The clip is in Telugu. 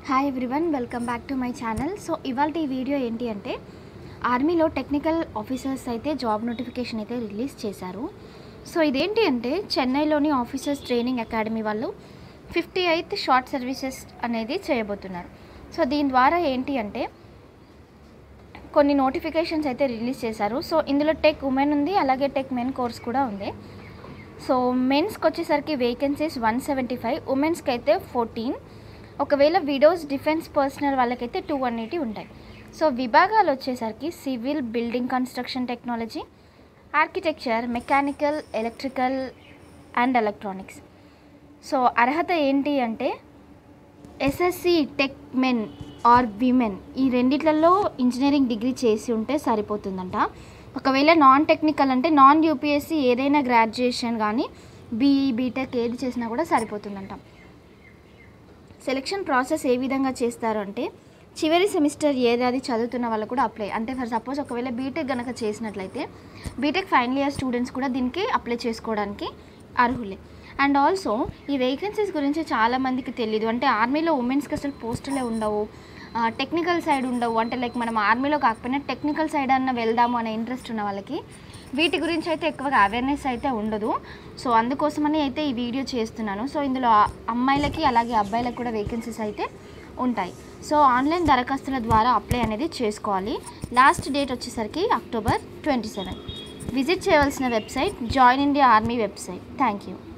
hi everyone welcome back to my channel so ఇవాళ ఈ వీడియో ఏంటి అంటే ఆర్మీలో టెక్నికల్ ఆఫీసర్స్ అయితే జాబ్ నోటిఫికేషన్ అయితే రిలీజ్ చేశారు సో ఇదేంటి అంటే చెన్నైలోని ఆఫీసర్స్ ట్రైనింగ్ అకాడమీ వాళ్ళు ఫిఫ్టీ ఎయిత్ షార్ట్ సర్వీసెస్ అనేది చేయబోతున్నారు సో దీని ద్వారా ఏంటి అంటే కొన్ని నోటిఫికేషన్స్ అయితే రిలీజ్ చేశారు సో ఇందులో టెక్ ఉమెన్ ఉంది అలాగే టెక్ మెన్ కోర్స్ కూడా ఉంది సో మెన్స్కి వచ్చేసరికి వేకెన్సీస్ వన్ సెవెంటీ ఫైవ్ ఉమెన్స్కి అయితే ఫోర్టీన్ ఒకవేళ విడోస్ డిఫెన్స్ పర్సనల్ వాళ్ళకైతే టూ వన్ ఎయిటీ ఉంటాయి సో విభాగాలు వచ్చేసరికి civil building construction technology architecture mechanical electrical and electronics so అర్హత ఏంటి అంటే SSC tech men or women ఈ రెండిట్లలో ఇంజనీరింగ్ డిగ్రీ చేసి ఉంటే సరిపోతుందంట ఒకవేళ నాన్ టెక్నికల్ అంటే నాన్ యూపీఎస్సి ఏదైనా గ్రాడ్యుయేషన్ కానీ బీఈ బీటెక్ ఏది చేసినా కూడా సరిపోతుందంట సెలెక్షన్ ప్రాసెస్ ఏ విధంగా చేస్తారు అంటే చివరి సెమిస్టర్ ఏడాది చదువుతున్న వాళ్ళు కూడా అప్లై అంటే ఫర్ సపోజ్ ఒకవేళ బీటెక్ కనుక చేసినట్లయితే బీటెక్ ఫైనల్ ఇయర్ స్టూడెంట్స్ కూడా దీనికి అప్లై చేసుకోవడానికి అర్హులే అండ్ ఆల్సో ఈ వేకెన్సీస్ గురించి చాలామందికి తెలియదు అంటే ఆర్మీలో ఉమెన్స్కి అసలు పోస్టులే ఉండవు టెక్నికల్ సైడ్ ఉండవు అంటే లైక్ మనం ఆర్మీలో కాకపోయినా టెక్నికల్ సైడ్ అన్న వెళ్దాము అనే ఇంట్రెస్ట్ ఉన్న వాళ్ళకి వీటి గురించి అయితే ఎక్కువగా అవేర్నెస్ అయితే ఉండదు సో అందుకోసమని అయితే ఈ వీడియో చేస్తున్నాను సో ఇందులో ఆ- అమ్మాయిలకి అలాగే అబ్బాయిలకు కూడా వేకెన్సీస్ అయితే ఉంటాయి సో ఆన్లైన్ దరఖాస్తుల ద్వారా అప్లై అనేది చేసుకోవాలి లాస్ట్ డేట్ వచ్చేసరికి అక్టోబర్ ట్వంటీ సెవెన్ విజిట్ చేయవలసిన website join India army website thank you